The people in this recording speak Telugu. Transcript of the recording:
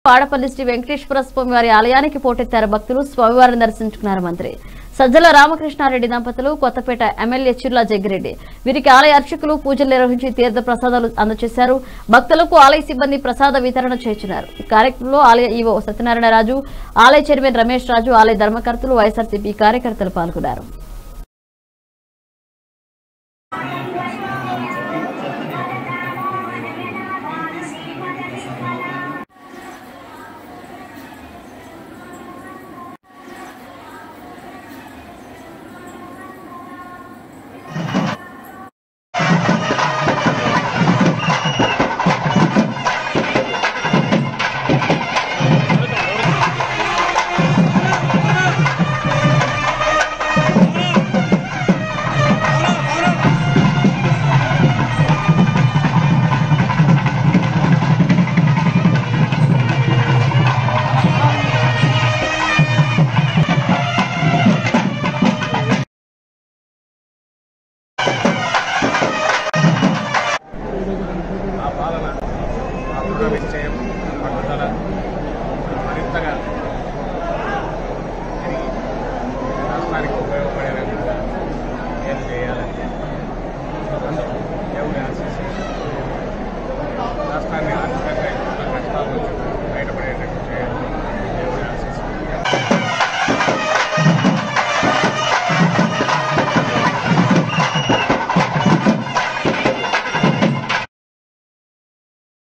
ఆడపల్లి శ్రీ వెంకటేశ్వర స్వామి వారి ఆలయానికి పోటెత్తారు భక్తులు స్వామివారిని దర్శించుకున్నారు మంత్రి సజ్జల రామకృష్ణారెడ్డి దంపతులు కొత్తపేట ఎమ్మెల్యే చిర్లా జగ్గిరెడ్డి వీరికి ఆలయ అర్చకులు పూజలు నిర్వహించి తీర్థ ప్రసాదాలు అందజేశారు భక్తులకు ఆలయ సిబ్బంది ప్రసాద వితరణ చేస్తున్నారు ఈ కార్యక్రమంలో ఆలయ ఈవో సత్యనారాయణ రాజు ఆలయ చైర్మన్ రమేష్ రాజు ఆలయ ధర్మకర్తలు వైఎస్ఆర్సీపీ కార్యకర్తలు పాల్గొన్నారు